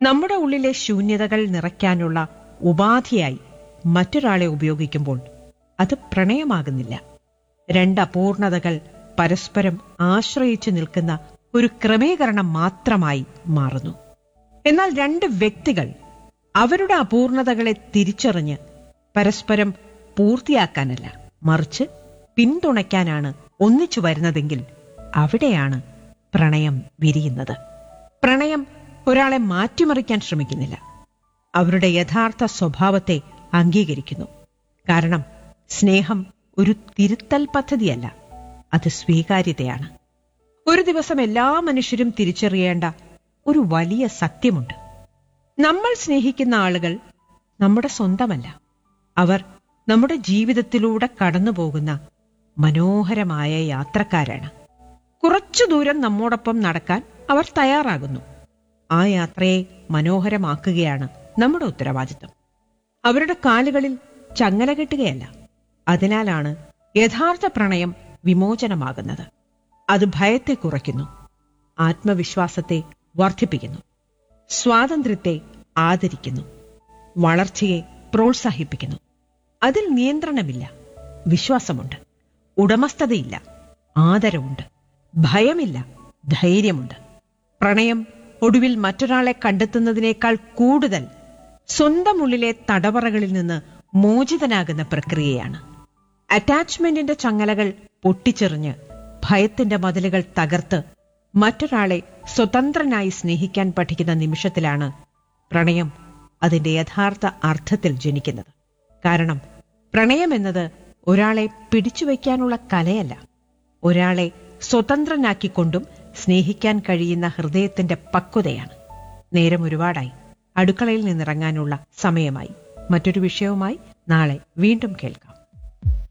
നമ്മുടെ ഉള്ളിലെ ശൂന്യതകൾ നിറയ്ക്കാനുള്ള ഉപാധിയായി മറ്റൊരാളെ ഉപയോഗിക്കുമ്പോൾ അത് പ്രണയമാകുന്നില്ല രണ്ട് അപൂർണതകൾ പരസ്പരം ആശ്രയിച്ചു നിൽക്കുന്ന ഒരു ക്രമീകരണം മാത്രമായി മാറുന്നു എന്നാൽ രണ്ട് വ്യക്തികൾ അവരുടെ അപൂർണതകളെ തിരിച്ചറിഞ്ഞ് പരസ്പരം പൂർത്തിയാക്കാനല്ല മറിച്ച് പിന്തുണയ്ക്കാനാണ് ഒന്നിച്ചു വരുന്നതെങ്കിൽ അവിടെയാണ് പ്രണയം വിരിയുന്നത് പ്രണയം ഒരാളെ മാറ്റിമറിക്കാൻ ശ്രമിക്കുന്നില്ല അവരുടെ യഥാർത്ഥ സ്വഭാവത്തെ അംഗീകരിക്കുന്നു കാരണം സ്നേഹം ഒരു തിരുത്തൽ പദ്ധതിയല്ല അത് സ്വീകാര്യതയാണ് ഒരു ദിവസം എല്ലാ മനുഷ്യരും തിരിച്ചറിയേണ്ട ഒരു വലിയ സത്യമുണ്ട് നമ്മൾ സ്നേഹിക്കുന്ന ആളുകൾ നമ്മുടെ സ്വന്തമല്ല അവർ നമ്മുടെ ജീവിതത്തിലൂടെ കടന്നുപോകുന്ന മനോഹരമായ യാത്രക്കാരാണ് കുറച്ചു ദൂരം നമ്മോടൊപ്പം നടക്കാൻ അവർ തയ്യാറാകുന്നു ആ യാത്രയെ മനോഹരമാക്കുകയാണ് നമ്മുടെ ഉത്തരവാദിത്തം അവരുടെ കാലുകളിൽ ചങ്ങല കെട്ടുകയല്ല അതിനാലാണ് യഥാർത്ഥ പ്രണയം വിമോചനമാകുന്നത് അത് ഭയത്തെ കുറയ്ക്കുന്നു ആത്മവിശ്വാസത്തെ വർദ്ധിപ്പിക്കുന്നു സ്വാതന്ത്ര്യത്തെ ആദരിക്കുന്നു വളർച്ചയെ പ്രോത്സാഹിപ്പിക്കുന്നു അതിൽ നിയന്ത്രണമില്ല വിശ്വാസമുണ്ട് ഉടമസ്ഥതയില്ല ആദരവുണ്ട് ഭയമില്ല ധൈര്യമുണ്ട് പ്രണയം ഒടുവിൽ മറ്റൊരാളെ കണ്ടെത്തുന്നതിനേക്കാൾ കൂടുതൽ സ്വന്തം ഉള്ളിലെ തടവറകളിൽ നിന്ന് മോചിതനാകുന്ന പ്രക്രിയയാണ് അറ്റാച്ച്മെന്റിന്റെ ചങ്ങലകൾ പൊട്ടിച്ചെറിഞ്ഞ് ഭയത്തിന്റെ മതിലുകൾ തകർത്ത് മറ്റൊരാളെ സ്വതന്ത്രനായി സ്നേഹിക്കാൻ പഠിക്കുന്ന നിമിഷത്തിലാണ് പ്രണയം അതിന്റെ യഥാർത്ഥ അർത്ഥത്തിൽ ജനിക്കുന്നത് കാരണം പ്രണയം എന്നത് ഒരാളെ പിടിച്ചുവെക്കാനുള്ള കലയല്ല ഒരാളെ സ്വതന്ത്രനാക്കിക്കൊണ്ടും സ്നേഹിക്കാൻ കഴിയുന്ന ഹൃദയത്തിന്റെ പക്വതയാണ് നേരം ഒരുപാടായി അടുക്കളയിൽ നിന്നിറങ്ങാനുള്ള സമയമായി മറ്റൊരു വിഷയവുമായി നാളെ വീണ്ടും കേൾക്കാം